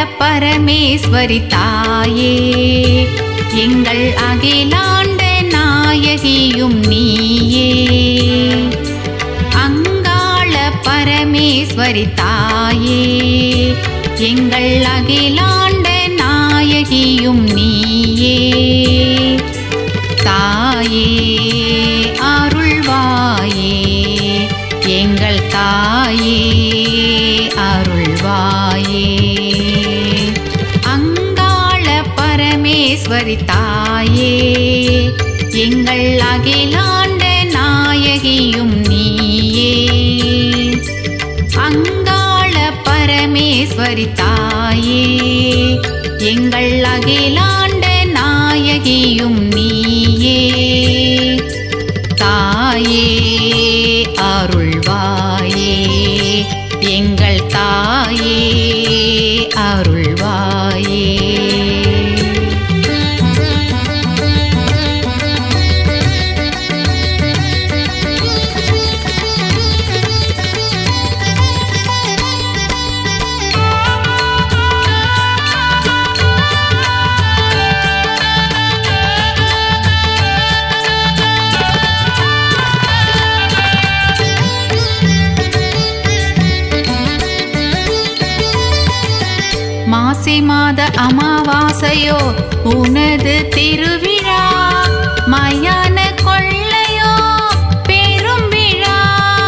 பரமேஸ்வரி தாயே எங்கள் அகிலாண்ட நாயகியும் நீயே அங்காள பரமேஸ்வரி தாயே எங்கள் அகிலாண்ட நாயகியும் நீயே தாயே அருள்வாயே எங்கள் தாயே அருள்வாயே அங்காள பரமேஸ்வரி தாயே எங்கள் அகிலாண்ட நாயகியும் நீயே அங்காள பரமேஸ்வரி தாயே எங்கள் அகிலாண்ட நாயகியும் நீயே தாயே அருள்வாயே எங்கள் தாயே அருள்வாயே மாசி மாத அமாவாசையோ உனது திருவிழா மயான கொள்ளையோ பெரும் விழா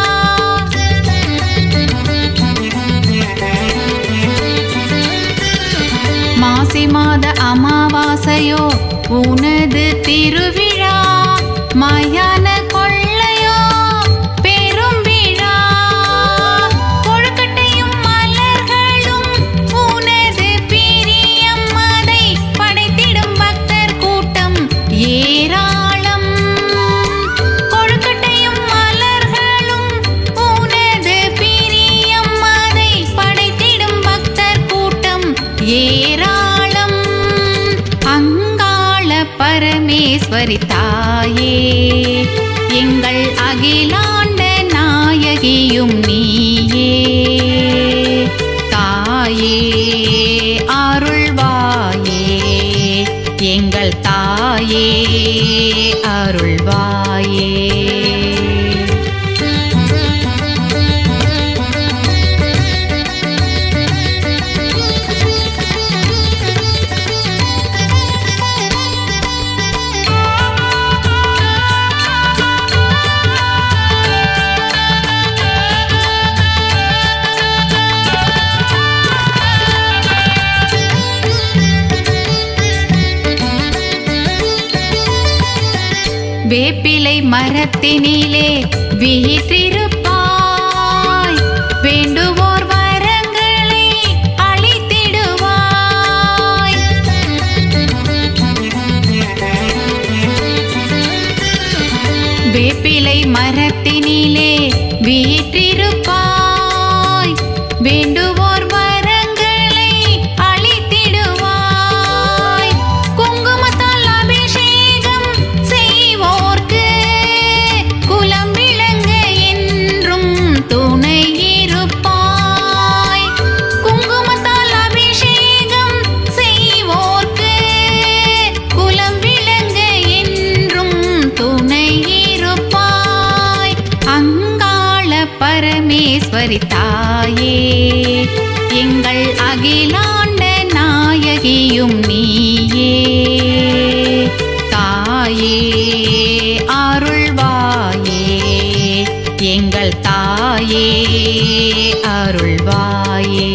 மாசி மாத அமாவாசையோ உனது திருவிழா மயான கொள்ளையோ பெரும் விழா கொழுக்கட்டையும் மலர்களும் உனது பிரியம் அதை படைத்திடும் பக்தர் கூட்டம் ஏராளம் கொழுக்கட்டையும் மலர்களும் உனது பிரியம் அதை படைத்திடும் பக்தர் கூட்டம் ஏராளம் அங்காள பரமேஸ்வரி தாயே எங்கள் அகிலாண்ட நாயகியும் நீயே தாயே அருள்வாயே எங்கள் தாயே அருள்வாயே வேப்பிலை மரத்தினிலே வீற்றிருப்பாய் வேண்டுவோர் வரங்களை அளித்திடுவாய் வேப்பிலை மரத்தினிலே வீற்றிருப்பாய் வேண்டுவோர் வரங்களை அளித்திடுவாய் குங்குமத்தால் அபிஷேகம் செய்வோர்க்கு குலம் விளங்க என்றும் துணை இருப்பாய் குங்குமத்தால் அபிஷேகம் செய்வோர்க்கு குலம் விளங்க என்றும் துணை இருப்பாய் அங்காள பரமேஸ்வரி தாயே எங்கள் அகிலாண்ட நாயகியும் நீயே தாயே அருள்வாயே எங்கள் தாயே அருள்வாயே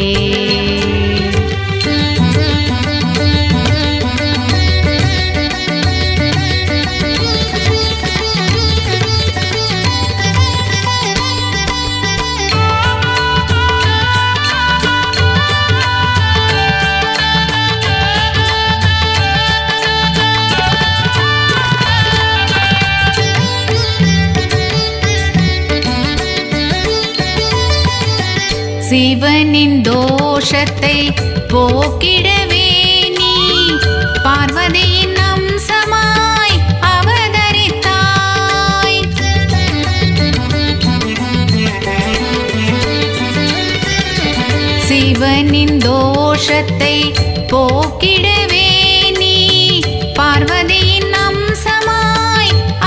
சிவனின் தோஷத்தை போக்கிடவே நீ பார்வதியின் அம்சமாய் அவதரித்தாய் சிவ சிவனின் தோஷத்தை போக்கிடவே நீ பார்வதியின் அம்சமாய்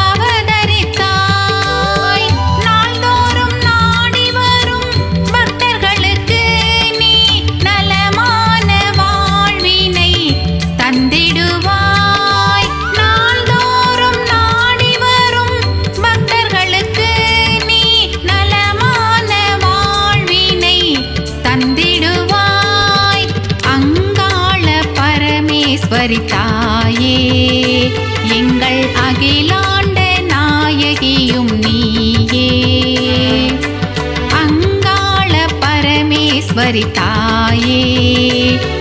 அவதரித்தாய் நாள்தோறும் நாடி வரும் பக்தர்களுக்கு நீ நலமான வாழ்வினை தந்திடுவாய் நாள்தோறும் நாடி வரும் பக்தர்களுக்கு நீ நலமான வாழ்வினை தந்திடுவாய் அங்காள பரமேஸ்வரி தாயே எங்கள் அகிலாண்ட நாயகியும் நீயே அங்காள பரமேஸ்வரி தாயே